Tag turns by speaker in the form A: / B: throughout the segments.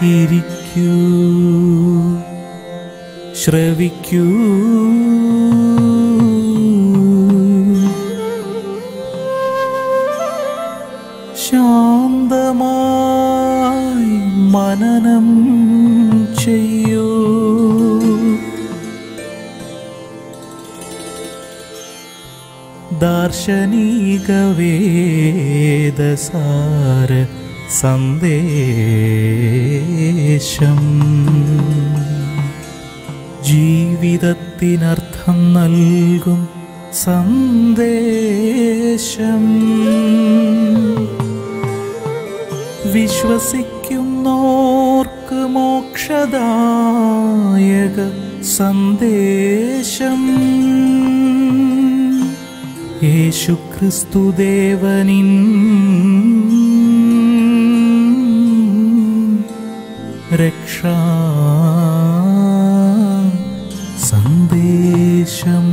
A: ഇരിക്കൂ ശ്രവിക്കൂ ശാന്തമായി മനനം ചെയ്യൂ ദാർശനിക വേദസാര സന്ദേശം ജീവിതത്തിനർത്ഥം നൽകും സന്ദേശം വിശ്വസിക്കുന്നോർക്ക് മോക്ഷദായക സന്ദേശം യേശുക്രിസ്തുദേവനിൻ രക്ഷാ സന്ദേശം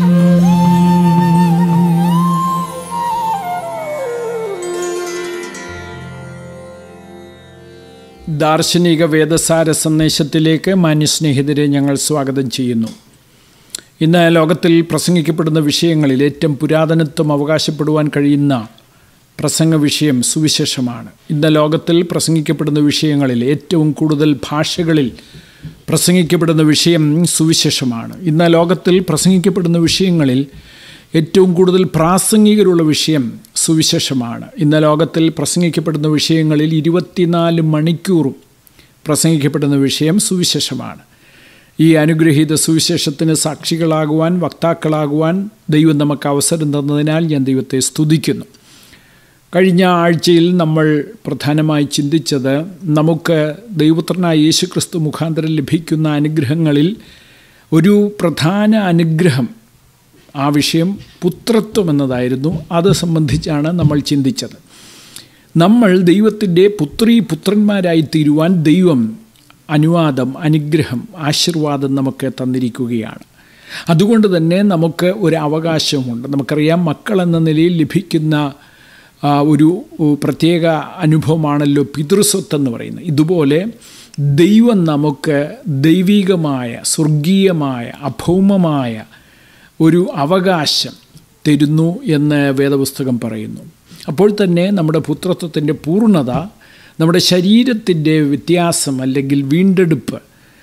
B: ദാർശനിക വേദസാര സന്ദേശത്തിലേക്ക് മാന്യസ്നേഹിതരെ ഞങ്ങൾ സ്വാഗതം ചെയ്യുന്നു ഇന്ന് ലോകത്തിൽ പ്രസംഗിക്കപ്പെടുന്ന വിഷയങ്ങളിൽ ഏറ്റവും പുരാതനത്വം അവകാശപ്പെടുവാൻ കഴിയുന്ന പ്രസംഗ വിഷയം സുവിശേഷമാണ് ഇന്ന് ലോകത്തിൽ പ്രസംഗിക്കപ്പെടുന്ന വിഷയങ്ങളിൽ ഏറ്റവും കൂടുതൽ ഭാഷകളിൽ പ്രസംഗിക്കപ്പെടുന്ന വിഷയം സുവിശേഷമാണ് ഇന്ന് ലോകത്തിൽ പ്രസംഗിക്കപ്പെടുന്ന വിഷയങ്ങളിൽ ഏറ്റവും കൂടുതൽ പ്രാസംഗികരുള്ള വിഷയം സുവിശേഷമാണ് ഇന്ന് ലോകത്തിൽ പ്രസംഗിക്കപ്പെടുന്ന വിഷയങ്ങളിൽ ഇരുപത്തിനാല് മണിക്കൂറും പ്രസംഗിക്കപ്പെടുന്ന വിഷയം സുവിശേഷമാണ് ഈ അനുഗ്രഹീത സുവിശേഷത്തിന് സാക്ഷികളാകുവാൻ വക്താക്കളാകുവാൻ ദൈവം നമുക്ക് അവസരം തന്നതിനാൽ ഞാൻ ദൈവത്തെ സ്തുതിക്കുന്നു കഴിഞ്ഞ ആഴ്ചയിൽ നമ്മൾ പ്രധാനമായി ചിന്തിച്ചത് നമുക്ക് ദൈവപുത്രനായ യേശുക്രിസ്തു മുഖാന്തരം ലഭിക്കുന്ന അനുഗ്രഹങ്ങളിൽ ഒരു പ്രധാന അനുഗ്രഹം ആ വിഷയം പുത്രത്വം എന്നതായിരുന്നു അത് സംബന്ധിച്ചാണ് നമ്മൾ ചിന്തിച്ചത് നമ്മൾ ദൈവത്തിൻ്റെ പുത്രീ പുത്രന്മാരായി തീരുവാൻ ദൈവം അനുവാദം അനുഗ്രഹം ആശീർവാദം നമുക്ക് തന്നിരിക്കുകയാണ് അതുകൊണ്ട് തന്നെ നമുക്ക് ഒരു അവകാശമുണ്ട് നമുക്കറിയാം മക്കൾ എന്ന നിലയിൽ ലഭിക്കുന്ന ഒരു പ്രത്യേക അനുഭവമാണല്ലോ പിതൃസ്വത്ത് എന്ന് പറയുന്നത് ഇതുപോലെ ദൈവം നമുക്ക് ദൈവികമായ സ്വർഗീയമായ അഭൗമമായ ഒരു അവകാശം തരുന്നു എന്ന് വേദപുസ്തകം പറയുന്നു അപ്പോൾ തന്നെ നമ്മുടെ പുത്രത്വത്തിൻ്റെ പൂർണ്ണത നമ്മുടെ ശരീരത്തിൻ്റെ വ്യത്യാസം അല്ലെങ്കിൽ വീണ്ടെടുപ്പ്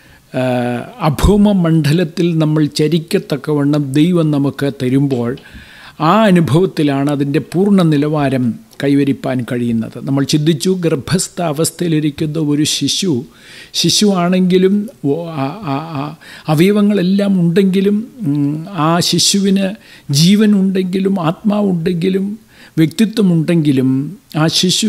B: അഭൗമ മണ്ഡലത്തിൽ നമ്മൾ ചരിക്കത്തക്കവണ്ണം ദൈവം നമുക്ക് തരുമ്പോൾ ആ അനുഭവത്തിലാണ് അതിൻ്റെ പൂർണ്ണ നിലവാരം കൈവരിപ്പാൻ കഴിയുന്നത് നമ്മൾ ചിന്തിച്ചു ഗർഭസ്ഥ അവസ്ഥയിലിരിക്കുന്ന ഒരു ശിശു ശിശുവാണെങ്കിലും അവയവങ്ങളെല്ലാം ഉണ്ടെങ്കിലും ആ ശിശുവിന് ജീവൻ ഉണ്ടെങ്കിലും ആത്മാവുണ്ടെങ്കിലും വ്യക്തിത്വമുണ്ടെങ്കിലും ആ ശിശു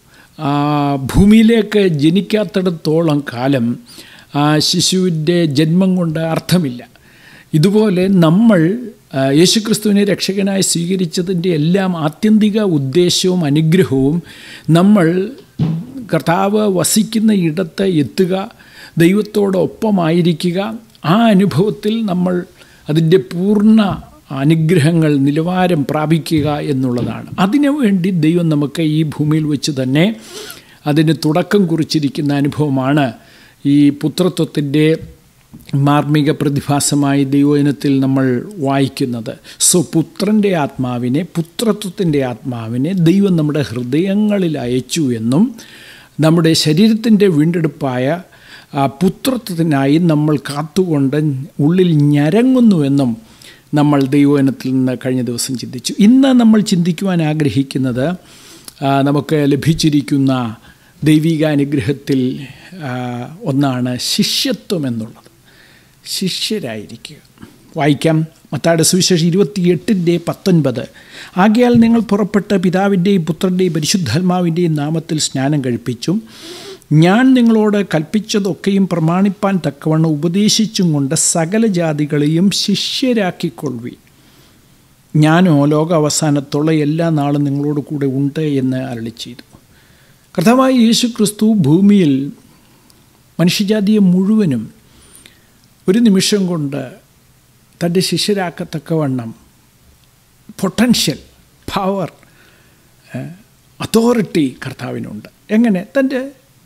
B: ഭൂമിയിലേക്ക് ജനിക്കാത്തിടത്തോളം കാലം ആ ശിശുവിൻ്റെ ജന്മം കൊണ്ട് അർത്ഥമില്ല ഇതുപോലെ നമ്മൾ യേശുക്രിസ്തുവിനെ രക്ഷകനായി സ്വീകരിച്ചതിൻ്റെ എല്ലാം ആത്യന്തിക ഉദ്ദേശവും അനുഗ്രഹവും നമ്മൾ കർത്താവ് വസിക്കുന്ന ഇടത്ത് എത്തുക ദൈവത്തോടൊപ്പമായിരിക്കുക ആ അനുഭവത്തിൽ നമ്മൾ അതിൻ്റെ പൂർണ്ണ അനുഗ്രഹങ്ങൾ നിലവാരം പ്രാപിക്കുക എന്നുള്ളതാണ് അതിനുവേണ്ടി ദൈവം നമുക്ക് ഈ ഭൂമിയിൽ വെച്ച് തന്നെ അതിന് തുടക്കം കുറിച്ചിരിക്കുന്ന അനുഭവമാണ് ഈ പുത്രത്വത്തിൻ്റെ മാർമിക പ്രതിഭാസമായി ദൈവജനത്തിൽ നമ്മൾ വായിക്കുന്നത് സോ പുത്രൻ്റെ ആത്മാവിനെ പുത്രത്വത്തിൻ്റെ ആത്മാവിനെ ദൈവം നമ്മുടെ ഹൃദയങ്ങളിൽ അയച്ചു എന്നും നമ്മുടെ ശരീരത്തിൻ്റെ വീണ്ടെടുപ്പായ പുത്രത്വത്തിനായി നമ്മൾ കാത്തുകൊണ്ട് ഉള്ളിൽ ഞരങ്ങുന്നുവെന്നും നമ്മൾ ദൈവജനത്തിൽ നിന്ന് കഴിഞ്ഞ ദിവസം ചിന്തിച്ചു ഇന്ന് നമ്മൾ ചിന്തിക്കുവാൻ ആഗ്രഹിക്കുന്നത് നമുക്ക് ലഭിച്ചിരിക്കുന്ന ദൈവിക അനുഗ്രഹത്തിൽ ഒന്നാണ് ശിഷ്യത്വം എന്നുള്ളത് ശിഷ്യരായിരിക്കുക വായിക്കാം മത്തായുടെ സുവിശേഷം ഇരുപത്തിയെട്ടിൻ്റെ പത്തൊൻപത് ആകയാൽ നിങ്ങൾ പുറപ്പെട്ട പിതാവിൻ്റെയും പുത്രൻ്റെയും പരിശുദ്ധാത്മാവിൻ്റെയും നാമത്തിൽ സ്നാനം കഴിപ്പിച്ചും ഞാൻ നിങ്ങളോട് കൽപ്പിച്ചതൊക്കെയും പ്രമാണിപ്പാൻ തക്കവണ്ണം ഉപദേശിച്ചും കൊണ്ട് സകല ജാതികളെയും ശിഷ്യരാക്കിക്കൊള്ളുവി ഞാനോ ലോക അവസാനത്തോളം എല്ലാ നാളും നിങ്ങളോട് കൂടെ ഉണ്ട് എന്ന് അരളി ചെയ്തു കർത്താവായ യേശു ക്രിസ്തു ഭൂമിയിൽ മനുഷ്യജാതിയെ മുഴുവനും ഒരു നിമിഷം കൊണ്ട് തൻ്റെ ശിഷ്യരാക്കത്തക്കവണ്ണം പൊട്ടൻഷ്യൽ പവർ അതോറിറ്റി കർത്താവിനുണ്ട് എങ്ങനെ തൻ്റെ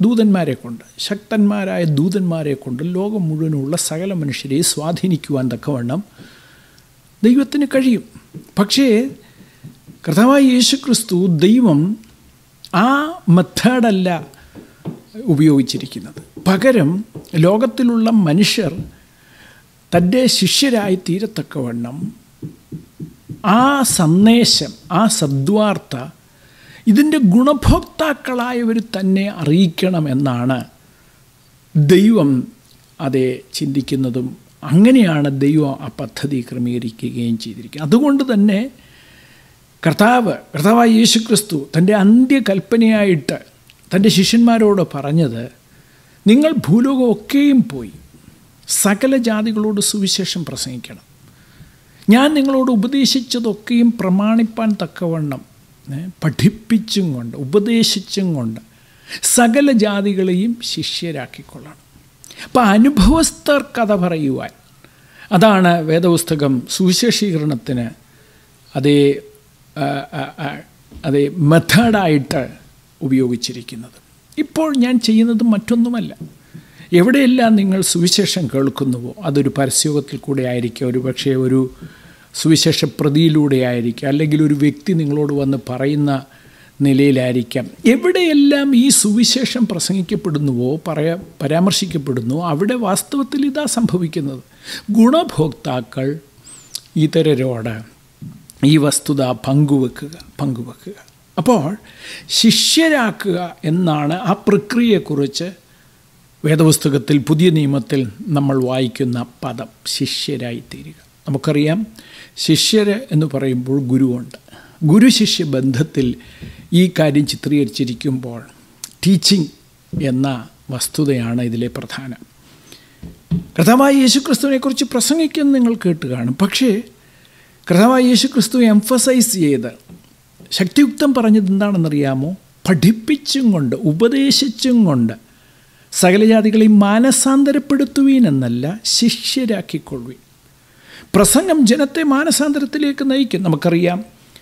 B: ദൂതന്മാരെ കൊണ്ട് ശക്തന്മാരായ ദൂതന്മാരെ കൊണ്ട് ലോകം മുഴുവനുള്ള സകല മനുഷ്യരെ സ്വാധീനിക്കുവാൻ തക്കവണ്ണം ദൈവത്തിന് കഴിയും പക്ഷേ കർത്താവായ യേശു ക്രിസ്തു ദൈവം ആ മെത്തേഡല്ല ഉപയോഗിച്ചിരിക്കുന്നത് പകരം ലോകത്തിലുള്ള മനുഷ്യർ തൻ്റെ ശിഷ്യരായി തീരത്തക്കവണ്ണം ആ സന്ദേശം ആ സദ്വാർത്ത ഇതിൻ്റെ ഗുണഭോക്താക്കളായവർ തന്നെ അറിയിക്കണമെന്നാണ് ദൈവം അതെ ചിന്തിക്കുന്നതും അങ്ങനെയാണ് ദൈവം ആ പദ്ധതി ക്രമീകരിക്കുകയും ചെയ്തിരിക്കുന്നത് അതുകൊണ്ട് തന്നെ കർത്താവ് കർത്താവായ യേശു ക്രിസ്തു തൻ്റെ അന്ത്യകൽപ്പനയായിട്ട് തൻ്റെ ശിഷ്യന്മാരോട് പറഞ്ഞത് നിങ്ങൾ ഭൂലോകം ഒക്കെയും പോയി സകല ജാതികളോട് സുവിശേഷം പ്രസംഗിക്കണം ഞാൻ നിങ്ങളോട് ഉപദേശിച്ചതൊക്കെയും പ്രമാണിപ്പാൻ തക്കവണ്ണം ഏ, പഠിപ്പിച്ചും കൊണ്ട് ഉപദേശിച്ചും കൊണ്ട് സകല ജാതികളെയും ശിഷ്യരാക്കിക്കൊള്ളണം അപ്പം അനുഭവസ്ഥർ കഥ പറയുവാൻ അതാണ് വേദപുസ്തകം സുവിശേഷീകരണത്തിന് അതേ ആ, ആ, ആ, അതേ മെത്തേഡായിട്ട് ഉപയോഗിച്ചിരിക്കുന്നത് ഇപ്പോൾ ഞാൻ ചെയ്യുന്നത് മറ്റൊന്നുമല്ല എവിടെയെല്ലാം നിങ്ങൾ സുവിശേഷം കേൾക്കുന്നുവോ അതൊരു പരസ്യോഗത്തിൽ കൂടെ ആയിരിക്കാം ഒരു പക്ഷേ ഒരു സുവിശേഷ പ്രതിയിലൂടെ ആയിരിക്കാം അല്ലെങ്കിൽ ഒരു വ്യക്തി നിങ്ങളോട് വന്ന് പറയുന്ന നിലയിലായിരിക്കാം എവിടെയെല്ലാം ഈ സുവിശേഷം പ്രസംഗിക്കപ്പെടുന്നുവോ പറയാ പരാമർശിക്കപ്പെടുന്നുവോ അവിടെ വാസ്തവത്തിൽ ഇതാ സംഭവിക്കുന്നത് ഗുണഭോക്താക്കൾ ഇതരരോട് ഈ വസ്തുത പങ്കുവെക്കുക പങ്കുവെക്കുക അപ്പോൾ ശിഷ്യരാക്കുക എന്നാണ് ആ പ്രക്രിയയെക്കുറിച്ച് വേദപുസ്തകത്തിൽ പുതിയ നിയമത്തിൽ നമ്മൾ വായിക്കുന്ന പദം ശിഷ്യരായി തീരുക നമുക്കറിയാം ശിഷ്യര് എന്ന് പറയുമ്പോൾ ഗുരുവുണ്ട് ഗുരു ശിഷ്യ ബന്ധത്തിൽ ഈ കാര്യം ചിത്രീകരിച്ചിരിക്കുമ്പോൾ ടീച്ചിങ് എന്ന വസ്തുതയാണ് ഇതിലെ പ്രധാനം കർത്താവായ യേശുക്രിസ്തുവിനെക്കുറിച്ച് പ്രസംഗിക്കുന്ന നിങ്ങൾ കേട്ട് കാണും പക്ഷേ കർത്താവായ യേശുക്രിസ്തു എംഫസൈസ് ചെയ്ത് ശക്തിയുക്തം പറഞ്ഞത് എന്താണെന്നറിയാമോ പഠിപ്പിച്ചും കൊണ്ട് ഉപദേശിച്ചും കൊണ്ട് സകലജാതികളെയും മാനസാന്തരപ്പെടുത്തുവീൻ എന്നല്ല ശിഷ്യരാക്കിക്കൊള്ളുവീൻ പ്രസംഗം ജനത്തെ മാനസാന്തരത്തിലേക്ക് നയിക്കും നമുക്കറിയാം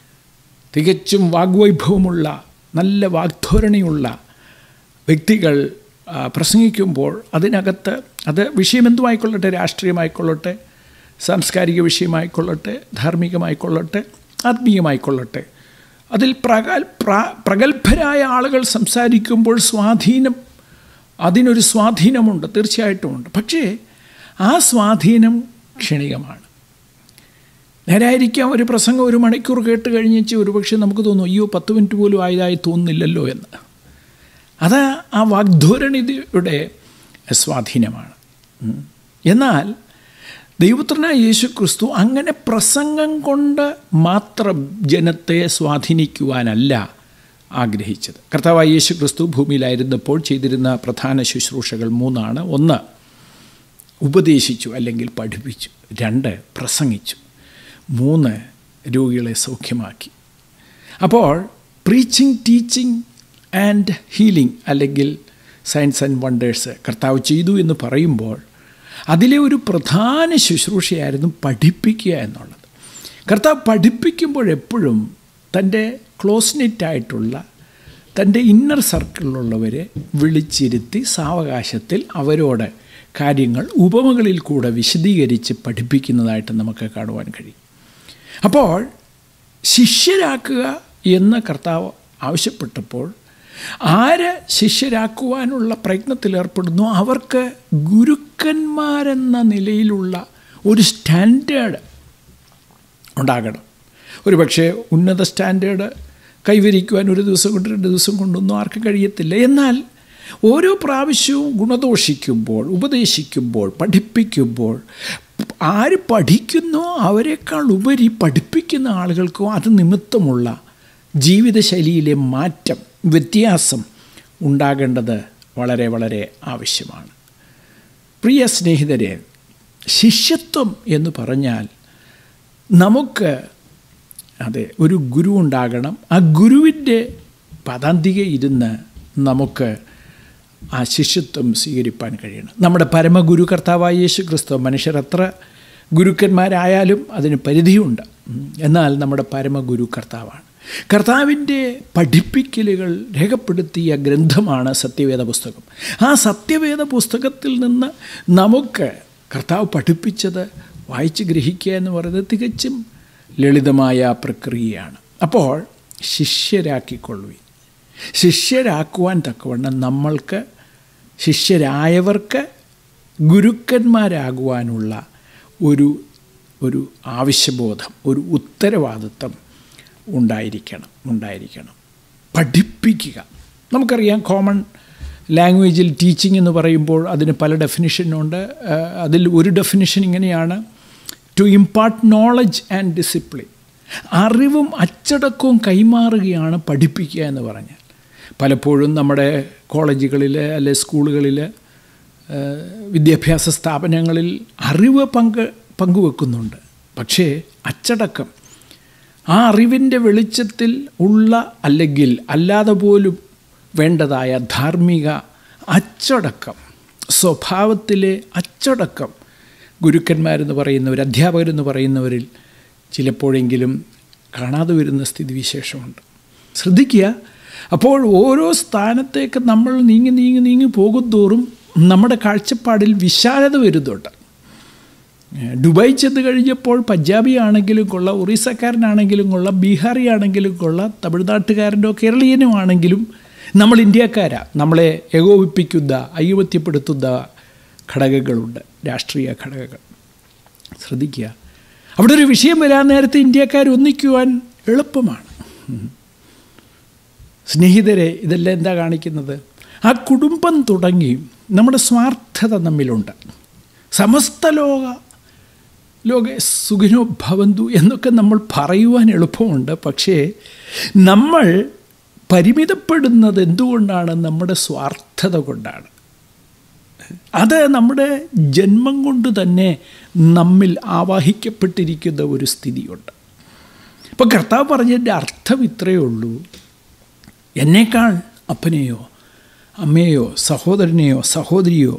B: തികച്ചും വാഗ്വൈഭവമുള്ള നല്ല വാഗ്ധോരണിയുള്ള വ്യക്തികൾ ആ, പ്രസംഗിക്കുമ്പോൾ അതിനകത്ത് അത് വിഷയമെന്തുമായിക്കൊള്ളട്ടെ രാഷ്ട്രീയമായിക്കൊള്ളട്ടെ സാംസ്കാരിക വിഷയമായിക്കൊള്ളട്ടെ ധാർമ്മികമായിക്കൊള്ളട്ടെ ആത്മീയമായിക്കൊള്ളട്ടെ അതിൽ പ്രഗൽ പ്ര- പ്രഗത്ഭരായ ആളുകൾ സംസാരിക്കുമ്പോൾ സ്വാധീനം അതിനൊരു സ്വാധീനമുണ്ട് തീർച്ചയായിട്ടുമുണ്ട് പക്ഷേ ആ സ്വാധീനം ക്ഷണികമാണ് നേരായിരിക്കാം ഒരു പ്രസംഗം ഒരു മണിക്കൂർ കേട്ട് കഴിഞ്ഞിച്ച് ഒരുപക്ഷെ നമുക്ക് തോന്നും അയ്യോ പത്ത് മിനിറ്റ് പോലും ആയതായി തോന്നുന്നില്ലല്ലോ എന്ന് അത് ആ വാഗ്ധോരണിയുടെ സ്വാധീനമാണ് ഉം. എന്നാൽ ദൈവപുത്രനായ യേശു ക്രിസ്തു അങ്ങനെ പ്രസംഗം കൊണ്ട് മാത്രം ജനത്തെ സ്വാധീനിക്കുവാനല്ല ആഗ്രഹിച്ചത് കർത്താവായ യേശു ക്രിസ്തു ഭൂമിയിലായിരുന്നപ്പോൾ ചെയ്തിരുന്ന പ്രധാന ശുശ്രൂഷകൾ മൂന്നാണ് ഒന്ന് ഉപദേശിച്ചു അല്ലെങ്കിൽ പഠിപ്പിച്ചു രണ്ട് പ്രസംഗിച്ചു മൂന്ന് രോഗികളെ സൗഖ്യമാക്കി അപ്പോൾ പ്രീച്ചിങ് ടീച്ചിങ് ആൻഡ് ഹീലിംഗ് അല്ലെങ്കിൽ സയൻസ് ആൻഡ് വണ്ടേഴ്സ് കർത്താവ് ചെയ്തു എന്ന് പറയുമ്പോൾ അതിലെ ഒരു പ്രധാന ശുശ്രൂഷയായിരുന്നു പഠിപ്പിക്കുക എന്നുള്ളത് കർത്താവ് പഠിപ്പിക്കുമ്പോഴെപ്പോഴും തൻ്റെ ക്ലോസ്നെറ്റായിട്ടുള്ള തൻ്റെ ഇന്നർ സർക്കിളിലുള്ളവരെ വിളിച്ചിരുത്തി സാവകാശത്തിൽ അവരോട് കാര്യങ്ങൾ ഉപമകളിൽ കൂടെ വിശദീകരിച്ച് പഠിപ്പിക്കുന്നതായിട്ട് നമുക്ക് കാണുവാൻ കഴിയും അപ്പോൾ ശിഷ്യരാക്കുക എന്ന് കർത്താവ് ആവശ്യപ്പെട്ടപ്പോൾ ആര് ശിഷ്യരാക്കുവാനുള്ള പ്രയത്നത്തിൽ ഏർപ്പെടുന്നു അവർക്ക് ഗുരുക്കന്മാരെന്ന നിലയിലുള്ള ഒരു സ്റ്റാൻഡേർഡ് ഉണ്ടാകണം ഒരു പക്ഷേ ഉന്നത സ്റ്റാൻഡേർഡ് കൈവരിക്കുവാൻ ഒരു ദിവസം കൊണ്ട് രണ്ട് ദിവസം കൊണ്ടൊന്നും ആർക്കും കഴിയത്തില്ല എന്നാൽ ഓരോ പ്രാവശ്യവും ഗുണദോഷിക്കുമ്പോൾ ഉപദേശിക്കുമ്പോൾ പഠിപ്പിക്കുമ്പോൾ ആര് പഠിക്കുന്നോ അവരെക്കാൾ ഉപരി പഠിപ്പിക്കുന്ന ആളുകൾക്കോ അത് നിമിത്തമുള്ള ജീവിതശൈലിയിലെ മാറ്റം വ്യത്യാസം ഉണ്ടാകേണ്ടത് വളരെ വളരെ ആവശ്യമാണ് പ്രിയ സ്നേഹിതരെ ശിഷ്യത്വം എന്ന് പറഞ്ഞാൽ നമുക്ക് അതെ ഒരു ഗുരു ഉണ്ടാകണം ആ ഗുരുവിൻ്റെ പദാന്തിക ഇരുന്ന് നമുക്ക് ആ ശിഷ്യത്വം സ്വീകരിപ്പാൻ കഴിയണം നമ്മുടെ പരമഗുരു കർത്താവായ യേശു ക്രിസ്തു മനുഷ്യർ എത്ര ഗുരുക്കന്മാരായാലും അതിന് പരിധിയുണ്ട് ഉം. എന്നാൽ നമ്മുടെ പരമഗുരു കർത്താവാണ് കർത്താവിൻ്റെ പഠിപ്പിക്കലുകൾ രേഖപ്പെടുത്തിയ ഗ്രന്ഥമാണ് സത്യവേദ പുസ്തകം ആ സത്യവേദ പുസ്തകത്തിൽ നിന്ന് നമുക്ക് കർത്താവ് പഠിപ്പിച്ചത് വായിച്ച് ഗ്രഹിക്കുക എന്ന് പറയുന്നത് തികച്ചും ലളിതമായ പ്രക്രിയയാണ് അപ്പോൾ ശിഷ്യരാക്കിക്കൊള്ളുവിൻ ശിഷ്യരാക്കുവാൻ തക്കവണ്ണം നമ്മൾക്ക് ശിഷ്യരായവർക്ക് ഗുരുക്കന്മാരാകുവാനുള്ള ഒരു ഒരു ആവശ്യബോധം ഒരു ഉത്തരവാദിത്വം ഉണ്ടായിരിക്കണം ഉണ്ടായിരിക്കണം പഠിപ്പിക്കുക നമുക്കറിയാം കോമൺ ലാംഗ്വേജിൽ ടീച്ചിങ് എന്ന് പറയുമ്പോൾ അതിന് പല ഡെഫിനിഷനുണ്ട് അതിൽ ഒരു ഡെഫിനിഷൻ ഇങ്ങനെയാണ് to impart knowledge and discipline അറിവും അച്ചടക്കവും കൈമാറുകയാണ് പഠിപ്പിക്കുക എന്ന് പറഞ്ഞാൽ പലപ്പോഴും നമ്മുടെ കോളേജുകളിൽ അല്ലെ സ്കൂളുകളിൽ വിദ്യാഭ്യാസ സ്ഥാപനങ്ങളിൽ അറിവ് പങ്ക് പങ്കുവെക്കുന്നുണ്ട് പക്ഷേ അച്ചടക്കം ആ അറിവിൻ്റെ വെളിച്ചത്തിൽ ഉള്ള അല്ലെങ്കിൽ അല്ലാതെ പോലും വേണ്ടതായ ധാർമ്മിക അച്ചടക്കം സ്വഭാവത്തിലെ അച്ചടക്കം ഗുരുക്കന്മാരെന്ന് പറയുന്നവർ അധ്യാപകരെന്ന് പറയുന്നവരിൽ ചിലപ്പോഴെങ്കിലും കാണാതെ വരുന്ന സ്ഥിതിവിശേഷമുണ്ട് ശ്രദ്ധിക്കുക അപ്പോൾ ഓരോ സ്ഥാനത്തേക്ക് നമ്മൾ നീങ്ങി നീങ്ങി നീങ്ങി പോകുന്തോറും നമ്മുടെ കാഴ്ചപ്പാടിൽ വിശാലത വരുന്നുണ്ട് ദുബായ് ചെന്ന് കഴിഞ്ഞപ്പോൾ പഞ്ചാബി ആണെങ്കിലും കൊള്ളാം ഒറീസക്കാരനാണെങ്കിലും കൊള്ളാം ബീഹാറി ആണെങ്കിലും കൊള്ളാം തമിഴ്നാട്ടുകാരനോ കേരളീയനോ ആണെങ്കിലും നമ്മൾ ഇന്ത്യക്കാരാ നമ്മളെ ഏകോപിപ്പിക്കുന്ന ഐകമത്യപ്പെടുത്തുന്ന ഘടകങ്ങളുണ്ട് രാഷ്ട്രീയ ഘടകങ്ങൾ ശ്രദ്ധിക്കുക അവിടെ ഒരു വിഷയം വരാൻ നേരത്തെ ഇന്ത്യക്കാർ ഒന്നിക്കുവാൻ എളുപ്പമാണ് സ്നേഹിതരെ ഇതെല്ലാം എന്താ കാണിക്കുന്നത് ആ കുടുംബം തുടങ്ങി നമ്മുടെ സ്വാർത്ഥത നമ്മിലുണ്ട് സമസ്ത ലോക ലോക സുഖിനോ ഭവന്തു എന്നൊക്കെ നമ്മൾ പറയുവാൻ എളുപ്പമുണ്ട് പക്ഷേ നമ്മൾ പരിമിതപ്പെടുന്നത് എന്തുകൊണ്ടാണ് നമ്മുടെ സ്വാർത്ഥത കൊണ്ടാണ് അത് നമ്മുടെ ജന്മം കൊണ്ട് തന്നെ നമ്മിൽ ആവാഹിക്കപ്പെട്ടിരിക്കുന്ന ഒരു സ്ഥിതിയുണ്ട് അപ്പോൾ കർത്താവ് പറഞ്ഞതിൻ്റെ അർത്ഥം ഇത്രയേ ഉള്ളൂ എന്നേക്കാൾ അപ്പനെയോ അമ്മയെയോ സഹോദരനെയോ സഹോദരിയോ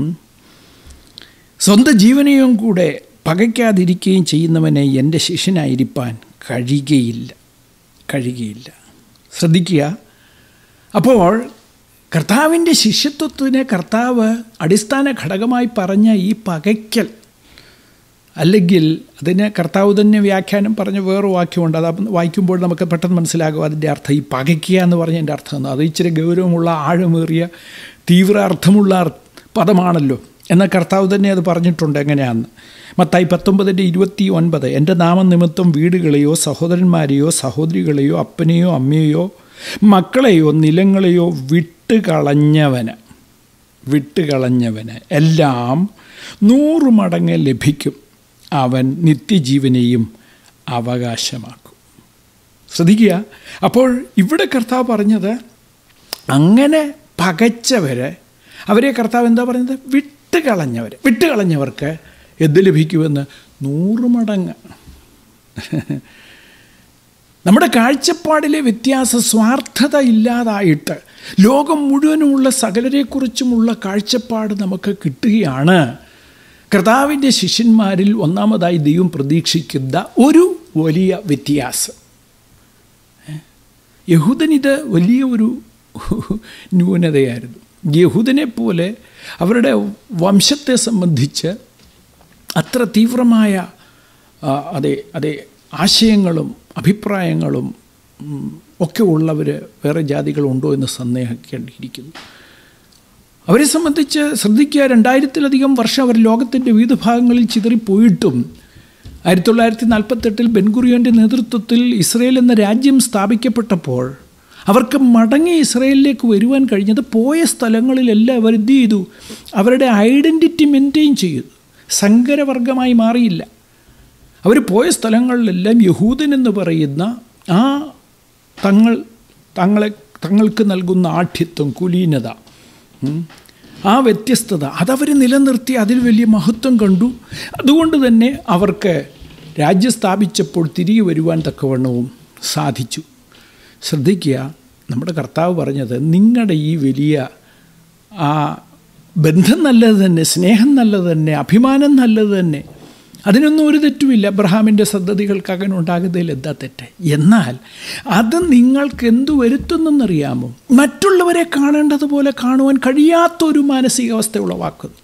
B: സ്വന്തം ജീവനെയും കൂടെ പകയ്ക്കാതിരിക്കുകയും ചെയ്യുന്നവനെ എൻ്റെ ശിഷ്യനായിരിക്കാൻ കഴിയുകയില്ല കഴിയുകയില്ല ശ്രദ്ധിക്കുക അപ്പോൾ കർത്താവിൻ്റെ ശിഷ്യത്വത്തിന് കർത്താവ് അടിസ്ഥാന ഘടകമായി പറഞ്ഞ ഈ പകയ്ക്കൽ അല്ലെങ്കിൽ അതിന് കർത്താവ് തന്നെ വ്യാഖ്യാനം പറഞ്ഞ വേറെ വാക്യമുണ്ട് അത് വായിക്കുമ്പോൾ നമുക്ക് പെട്ടെന്ന് മനസ്സിലാകും അതിൻ്റെ അർത്ഥം ഈ പകയ്ക്കുക എന്ന് പറഞ്ഞതിൻ്റെ അർത്ഥം അത് ഇച്ചിരി ഗൗരവമുള്ള ആഴമേറിയ തീവ്ര അർത്ഥമുള്ള പദമാണല്ലോ എന്നാൽ കർത്താവ് തന്നെ അത് പറഞ്ഞിട്ടുണ്ട് എങ്ങനെയാണെന്ന് മത്തായി പത്തൊമ്പതിൻ്റെ ഇരുപത്തി ഒൻപത് എൻ്റെ നാമനിമിത്തം വീടുകളെയോ സഹോദരന്മാരെയോ സഹോദരികളെയോ അപ്പനെയോ അമ്മയെയോ മക്കളെയോ നിലങ്ങളെയോ വിട്ടുകളഞ്ഞവന് വിട്ടുകളഞ്ഞവന് എല്ലാം നൂറ് മടങ്ങ് ലഭിക്കും അവൻ നിത്യജീവനെയും അവകാശമാക്കും ശ്രദ്ധിക്കുക അപ്പോൾ ഇവിടെ കർത്താവ് പറഞ്ഞത് അങ്ങനെ പകച്ചവരെ അവരെ കർത്താവ് എന്താ പറയുന്നത് വിട്ടുകളഞ്ഞവർ വിട്ടുകളഞ്ഞവർക്ക് എന്ത് ലഭിക്കുമെന്ന് നൂറ് മടങ്ങ് നമ്മുടെ കാഴ്ചപ്പാടിലെ വ്യത്യാസ സ്വാർത്ഥത ഇല്ലാതായിട്ട് ലോകം മുഴുവനുമുള്ള സകലരെക്കുറിച്ചുമുള്ള കാഴ്ചപ്പാട് നമുക്ക് കിട്ടുകയാണ് കർത്താവിൻ്റെ ശിഷ്യന്മാരിൽ ഒന്നാമതായി ദൈവം പ്രതീക്ഷിക്കുന്ന ഒരു വലിയ വ്യത്യാസം യഹൂദനിത് വലിയ ഒരു ന്യൂനതയായിരുന്നു യഹൂദനെ പോലെ അവരുടെ വംശത്തെ സംബന്ധിച്ച് അത്ര തീവ്രമായ അതെ അതെ ആശയങ്ങളും അഭിപ്രായങ്ങളും ഒക്കെ ഉള്ളവർ വേറെ ജാതികളുണ്ടോ എന്ന് സന്ദേഹിക്കേണ്ടിയിരിക്കുന്നു അവരെ സംബന്ധിച്ച് ശ്രദ്ധിക്കുക രണ്ടായിരത്തിലധികം വർഷം അവർ ലോകത്തിൻ്റെ വിവിധ ഭാഗങ്ങളിൽ ചിതറിപ്പോയിട്ടും ആയിരത്തി തൊള്ളായിരത്തി നാൽപ്പത്തെട്ടിൽ ബെൻഗുറിയോൻ്റെ നേതൃത്വത്തിൽ ഇസ്രയേൽ എന്ന രാജ്യം സ്ഥാപിക്കപ്പെട്ടപ്പോൾ അവർക്ക് മടങ്ങി ഇസ്രയേലിലേക്ക് വരുവാൻ കഴിഞ്ഞത് പോയ സ്ഥലങ്ങളിലെല്ലാം അവർ എന്ത് ചെയ്തു അവരുടെ ഐഡൻറ്റിറ്റി മെയിൻറ്റെയിൻ ചെയ്തു സങ്കരവർഗമായി മാറിയില്ല അവർ പോയ സ്ഥലങ്ങളിലെല്ലാം യഹൂദൻ എന്ന് പറയുന്ന ആ തങ്ങൾ തങ്ങളെ തങ്ങൾക്ക് നൽകുന്ന ആഠ്യത്വം കുലീനത ആ വ്യത്യസ്തത അതവർ നിലനിർത്തി അതിൽ വലിയ മഹത്വം കണ്ടു അതുകൊണ്ട് തന്നെ അവർക്ക് രാജ്യം സ്ഥാപിച്ചപ്പോൾ തിരികെ വരുവാൻ തക്കവണ്ണവും സാധിച്ചു ശ്രദ്ധിക്കുക നമ്മുടെ കർത്താവ് പറഞ്ഞത് നിങ്ങളുടെ ഈ വലിയ ആ ബന്ധം നല്ലത് തന്നെ സ്നേഹം നല്ലത് തന്നെ അഭിമാനം നല്ലത് തന്നെ അതിനൊന്നും ഒരു തെറ്റുമില്ല അബ്രഹാമിൻ്റെ സന്തതികൾക്ക് അങ്ങനെ ഉണ്ടാകുന്നതിൽ എന്താ തെറ്റ് എന്നാൽ അത് നിങ്ങൾക്ക് എന്തു വരുത്തുന്നെന്നറിയാമോ മറ്റുള്ളവരെ കാണേണ്ടതുപോലെ കാണുവാൻ കഴിയാത്തൊരു മാനസികാവസ്ഥ ഉളവാക്കുന്നു